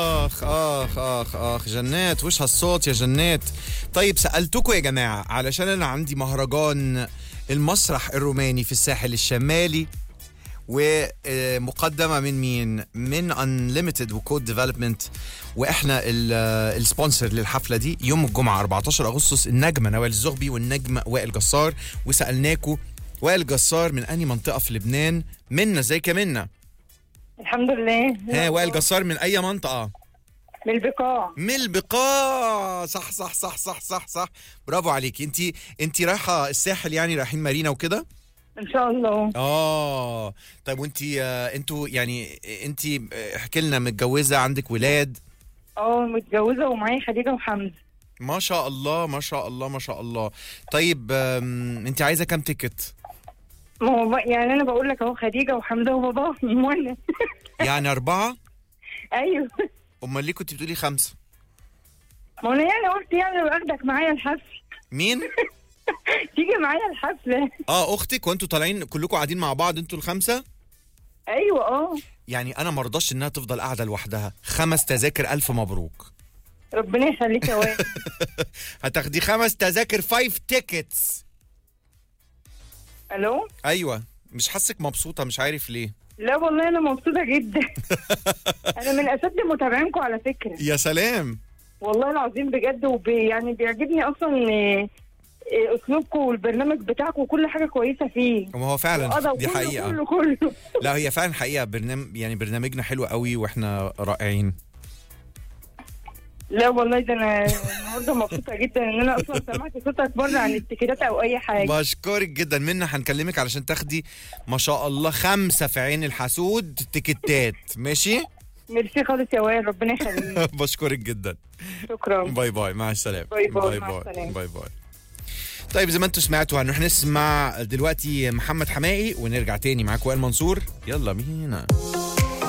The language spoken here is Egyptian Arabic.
اخ اخ اخ اخ جنات وش هالصوت يا جنات طيب سالتكم يا جماعه علشان انا عندي مهرجان المسرح الروماني في الساحل الشمالي ومقدمه من مين؟ من انليمتد وكود ديفلوبمنت واحنا ال- السبونسر للحفله دي يوم الجمعه 14 اغسطس النجمه نوال الزغبي والنجم وائل جسار وسالناكم وائل جسار من انهي منطقه في لبنان؟ منا ازيك يا منا؟ الحمد لله ها وائل جسار من اي منطقه؟ من البقاع من البقاع صح صح صح صح صح صح برافو عليكي انت انت رايحه الساحل يعني رايحين مارينا وكده ان شاء الله اه طيب وانت انتوا يعني انت احكي لنا متجوزه عندك ولاد اه متجوزه ومعايا خديجه وحمزه ما شاء الله ما شاء الله ما شاء الله طيب آم، انت عايزه كام تيكت ما هو بقى- يعني انا بقول لك اهو خديجه وحمزه وباباهم وانا يعني اربعه ايوه امال ليه كنت بتقولي خمسه ما انا يعني قلت يعني باخدك معايا الحفل مين تيجي معايا الحفله اه اختك وانتوا طالعين كلكم قاعدين مع بعض انتوا الخمسه ايوه اه يعني انا مرضاش انها تفضل قاعده لوحدها خمس تذاكر الف مبروك ربنا يخليك يا وائل هتاخدي خمس تذاكر فايف تيكتس الو ايوه مش حاسك مبسوطه مش عارف ليه لا والله انا مبسوطه جدا انا من اشد متابعينكم على فكره يا سلام والله العظيم بجد وبي يعني بيعجبني اصلا آه، آه، اسلوبكم والبرنامج بتاعكم وكل حاجه كويسه فيه ما هو فعلا وقضى دي كله- حقيقه كله كله لا هي فعلا حقيقه برنامج يعني برنامجنا حلو قوي واحنا رائعين لا والله ده انا النهارده مبسوطه جدا ان انا اصلا سمعت صوتك بره عن التيكيتات او اي حاجه بشكرك جدا منا هنكلمك علشان تاخدي ما شاء الله خمسه في عين الحسود تيكتات ماشي ميرسي خالص يا وائل ربنا يخليك بشكرك جدا شكرا باي باي مع السلامه باي باي، باي مع باي, السلامة. باي, باي. طيب زي ما انتم سمعتوا هنروح نسمع دلوقتي محمد حمائي ونرجع تاني معاك وائل منصور يلا بينا